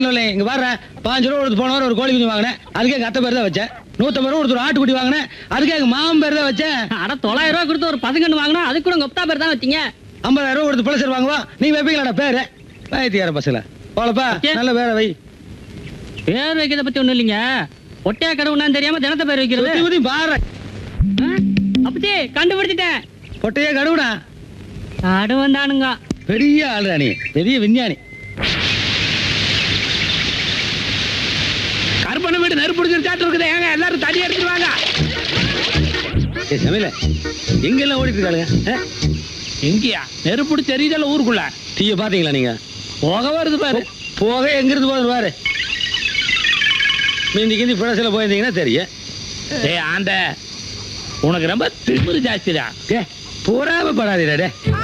இல்லை இங்க பாரு பாஞ்சு ரூபா கொடுத்து போன வாரம் ஒரு கோழி குஞ்சு வாங்கினேன் அதுக்கே எங்க அத்தை பேர் தான் வச்சேன் நூத்தம்பது ரூபா கொடுத்து ஒரு ஆட்டுக்குட்டி வாங்கினேன் அதுக்கே எங்க மாமன் பேர் தான் வச்சேன் அட தொள்ளாயிரம் ரூபாய் கொடுத்து ஒரு பசங்கன்னு வாங்கினா அதுக்கு கூட உங்க ஒப்தா பேர் தான் வச்சீங்க ஐம்பதாயிரம் ரூபா கொடுத்து பழசர் வாங்குவா நீ வைப்பீங்களாடா பேரு பயத்தியார பசல போலப்பா ஓகே. நல்ல பேரை வை பேர் வைக்கிறத பத்தி ஒண்ணும் இல்லைங்க ஒட்டையா கடவுனான்னு தெரியாம தினத்த பேர் வைக்கிறது சுத்தி சுத்தி பாரு ஆ? அப்பச்சி கண்டுபிடிச்சிட்டேன் கொட்டையே கடுவுடா காடு வந்தானுங்க பெரிய ஆளுடா நீ பெரிய விஞ்ஞானி கருப்பனை வீடு நெருப்பு பிடிச்சிருச்சாட்டு இருக்குது ஏங்க எல்லாரும் தடி எடுத்துருவாங்க ஏ சமையல எங்கெல்லாம் ஓடிட்டு இருக்காளுங்க ஆ? எங்கயா நெருப்பு பிடிச்சி எரியுதல்ல ஊருக்குள்ள தீய பாத்தீங்களா நீங்க போக வருது பாரு போக எங்கிருந்து போகுது பாரு மீந்தி கிந்தி பிழசில போயிருந்தீங்கன்னா தெரியும் டேய் ஆண்ட உனக்கு ரொம்ப திமிரு ஜாஸ்திடா ஏ பொறாம படாதீடா டே